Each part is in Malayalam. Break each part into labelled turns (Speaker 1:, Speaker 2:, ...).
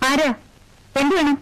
Speaker 1: ആര് എന്ത് വേണം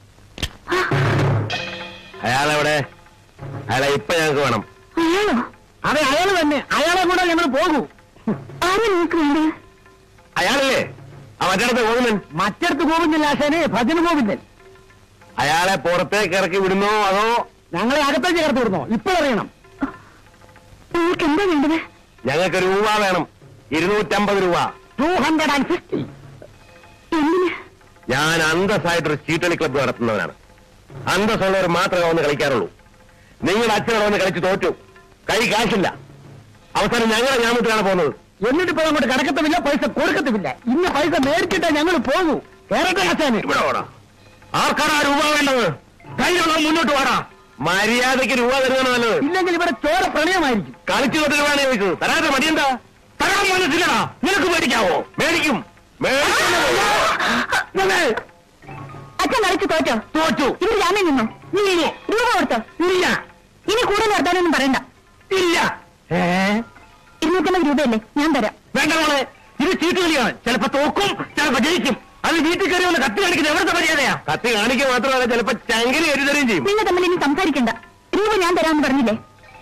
Speaker 2: അയാളെവിടെ അയാളെ ഇപ്പൊ ഞങ്ങൾക്ക് വേണം
Speaker 1: അയാളോ
Speaker 3: അതെ അയാൾ തന്നെ അയാളെ കൂടെ ഞങ്ങൾ പോകൂ
Speaker 1: ആരാ നിങ്ങൾക്ക് വേണ്ടത്
Speaker 2: അയാളല്ലേ ആ മറ്റിടത്ത് ഗോവിന്ദൻ
Speaker 3: മറ്റിടത്ത് ഗോവിന്ദൻ ആശാനെ ഭജന ഗോവിന്ദൻ
Speaker 2: അയാളെ പുറത്തേക്ക് ഇറക്കി വിടുന്നോ അതോ
Speaker 3: ഞങ്ങളെ അകത്തേക്ക് ചേർത്ത് വിടുന്നോ ഇപ്പോഴറിയണം
Speaker 1: നിങ്ങൾക്ക് എന്താ വേണ്ടത്
Speaker 2: ഞങ്ങൾക്ക് രൂപ വേണം ഇരുന്നൂറ്റമ്പത് രൂപ
Speaker 3: ടു ഹൺഡ്രഡ് ആൻഡ് ഫിഫ്റ്റി
Speaker 1: എന്തിന്
Speaker 2: ഞാൻ അന്തസ്സായിട്ടൊരു ചീട്ടളി ക്ലബ്ബ് നടത്തുന്നവനാണ് അന്തസ്സുള്ളവർ മാത്രമേ വന്ന് കളിക്കാറുള്ളൂ നിങ്ങളുടെ അച്ഛനോട് വന്ന് കളിച്ച് തോറ്റു കൈ കാശില്ല അവസാനം ഞങ്ങളെ ഞാമത്തിലാണ് പോകുന്നത്
Speaker 3: എന്നിട്ടിപ്പോ അങ്ങോട്ട് കിടക്കത്തുമില്ല പൈസ കൊടുക്കത്തുമില്ല ഇന്ന് പൈസ മേടിച്ചിട്ടേ ഞങ്ങൾ പോകൂ കേരളത്തെ ആശാനെ
Speaker 2: ഇവിടെ വാടാ ആർക്കാടാ രൂപ വേണ്ടത് കയ്യിലുള്ള മുന്നോട്ട് വാടാ മര്യാദയ്ക്ക് രൂപ തരുന്നതാണ് നല്ലത്
Speaker 3: ഇല്ലെങ്കിൽ ഇവിടെ ചോര പ്രണയമായിരിക്കും
Speaker 2: കളിച്ചു തൊട്ട് രൂപയാണ് ചോദിച്ചത് തരാത്ത മടിയെന്താ തരാൻ മനസ്സില്ലടാ നിനക്ക് മേടിക്കാവോ മേടിക്കും മേടിക്കും.
Speaker 1: അച്ഛൻ കളിച്ചു തോറ്റോ
Speaker 2: തോറ്റു
Speaker 1: ഇവര് ജാമ്യം നിന്നോ
Speaker 2: നിന്നു.
Speaker 1: രൂപ കൊടുത്തോ
Speaker 2: ഇല്ല
Speaker 1: ഇനി കൂടുതൽ വർത്താനൊന്നും പറയണ്ട
Speaker 2: ഇല്ല
Speaker 3: ഏ
Speaker 1: ഇരുന്നൂറ്റമ്പത് രൂപയല്ലേ ഞാൻ തരാം
Speaker 2: വേണ്ട മോളെ ഇത് ചീട്ട് കളിയാണ് ചിലപ്പോ തോക്കും ചിലപ്പോ ജയിക്കും അത് വീട്ടിൽ കയറി വന്ന് കത്തി കാണിക്കുന്നത് എവിടുത്തെ മര്യാദയാ കത്തി കാണിക്കുക മാത്രമല്ല ചിലപ്പോ ചങ്കിലി എഴുതരുകയും ചെയ്യും
Speaker 1: നിങ്ങൾ തമ്മിൽ ഇനി സംസാരിക്കണ്ട രൂപ ഞാൻ തരാമെന്ന് പറഞ്ഞില്ലേ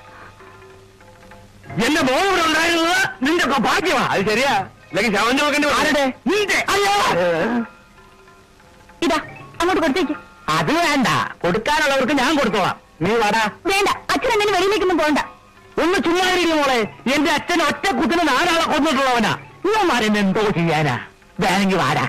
Speaker 2: എന്റെ മോൻ ഇവിടെ ഉണ്ടായിരുന്നത് നിന്റെ ഒക്കെ ഭാഗ്യമാ അത് ശരിയാ അല്ലെങ്കിൽ ശവം നോക്കേണ്ടി
Speaker 3: ആരുടെ?
Speaker 2: നിന്റെ അയ്യോ
Speaker 1: ഇതാ അങ്ങോട്ട് കൊടുത്തേക്ക്
Speaker 3: അത് വേണ്ട കൊടുക്കാനുള്ളവർക്ക് ഞാൻ കൊടുത്തോളാം നീ വാടാ
Speaker 1: വേണ്ട അച്ഛൻ എന്തിനു വെളിയിലേക്കൊന്നും പോകണ്ട
Speaker 3: ഒന്ന് ചുമ്മാ ഇരിക്കും മോളെ എന്റെ അച്ഛൻ ഒറ്റ കുത്തിന് നാലാളെ കൊന്നിട്ടുള്ളവനാ ഇവന്മാരെന്നെ എന്തോ ചെയ്യാനാ വേണമെങ്കിൽ വാടാ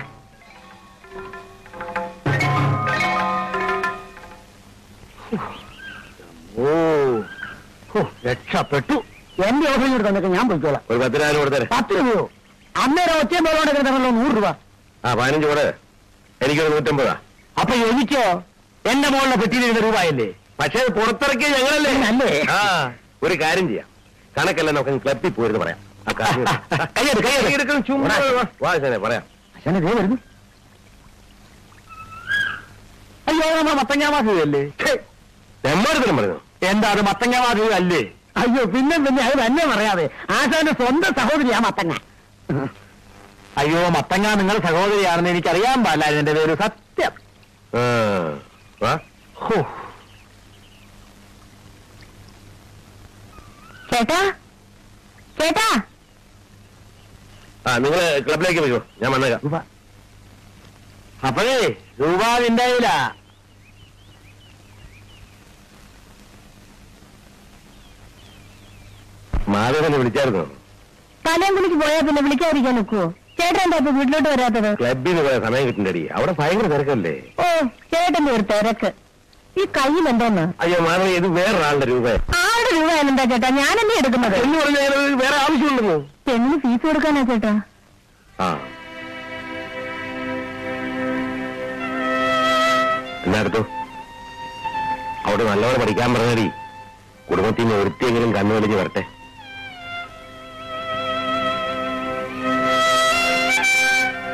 Speaker 2: ഓ
Speaker 3: ഹോ, രക്ഷപ്പെട്ടു എന്റെ ഓഫീസിൽ കൂടെ തന്നൊക്കെ ഞാൻ പോയിക്കോളാം
Speaker 2: ഒരു പത്തിനായിരം കൊടുത്തരെ
Speaker 3: പത്ത് രൂപയോ അന്നേരം ഒറ്റയും പോലോടെ തരണല്ലോ നൂറ് രൂപ
Speaker 2: ആ പതിനഞ്ച് കൂടെ എനിക്കൊരു നൂറ്റമ്പതാ
Speaker 3: അപ്പൊ എനിക്കോ എന്റെ മോളിലെ പെട്ടിയിലിരുന്ന രൂപയല്ലേ
Speaker 2: പക്ഷേ അത് പുറത്തിറക്കിയ ഞങ്ങളല്ലേ
Speaker 3: അല്ലേ?
Speaker 2: ആ ഒരു കാര്യം ചെയ്യാം കണക്കെല്ലാം നമുക്ക് ക്ലബിൽ പോയിരുന്നു പറയാം ആ കാര്യം
Speaker 3: കയ്യെടു, കയ്യെടു.
Speaker 2: കൈയെടുക്കണം ചുമ്മാ വാ. വാ ശനെ പറയാം
Speaker 3: അച്ഛനെ ദേ വരുന്നു അയ്യോ നമ്മ മത്തങ്ങാവാസിയല്ലേ
Speaker 2: എമ്മാടത്തിനും പറഞ്ഞു
Speaker 3: എന്താ അത് മത്തങ്ങാവാസി അല്ലേ അയ്യോ പിന്നെ പിന്നെ അത് തന്നെ പറയാതെ ആശാന്റെ സ്വന്തം സഹോദരിയാ മത്തങ്ങ അയ്യോ മത്തങ്ങ നിങ്ങൾ സഹോദരിയാണെന്ന് എനിക്കറിയാൻ പാടില്ല എന്റെ പേര് സത്യം
Speaker 2: ആ, വാ
Speaker 3: ഹോ,
Speaker 1: ചേട്ടാ ചേട്ടാ
Speaker 2: ആ നിങ്ങള് ക്ലബിലേക്ക് പോയിക്കോ ഞാൻ വന്നേക്കാം
Speaker 3: രൂപ. അപ്പോഴേ രൂപ നിന്റെ കയ്യിലാ
Speaker 2: മാധവനെ വിളിച്ചായിരുന്നു
Speaker 1: കല്യാണത്തിലേക്ക് പോയാൽ പിന്നെ വിളിക്കാതിരിക്കാൻ നിൽക്കുവോ ചേട്ടൻ എന്താ ഇപ്പൊ വീട്ടിലോട്ട് വരാത്തത്
Speaker 2: ക്ലബിൽ നിന്ന് പോയ സമയം കിട്ടണ്ടടി അവിടെ ഭയങ്കര തിരക്കല്ലേ
Speaker 1: ഓ ചേട്ടന്റെ ഒരു തിരക്ക് ഈ കയ്യിൽ എന്തോന്ന്
Speaker 2: അയ്യോ മാധവ ഇത് വേറൊരാളുടെ രൂപ
Speaker 1: ആരുടെ രൂപ എന്താ ചേട്ടാ ഞാനല്ലേ എടുക്കുന്നത്
Speaker 2: എന്ന് പറഞ്ഞാൽ വേറെ ആവശ്യമുണ്ടെന്ന്
Speaker 1: പെണ്ണിന് ഫീസ് കൊടുക്കാനാ ചേട്ടാ
Speaker 2: ആ എന്നാ എടുത്തു അവിടെ നല്ലപോലെ പഠിക്കാൻ പറഞ്ഞടി കുടുംബത്തിൽ നിന്ന് ഒരുത്തിയെങ്കിലും കണ്ണു വലിഞ്ഞ് വരട്ടെ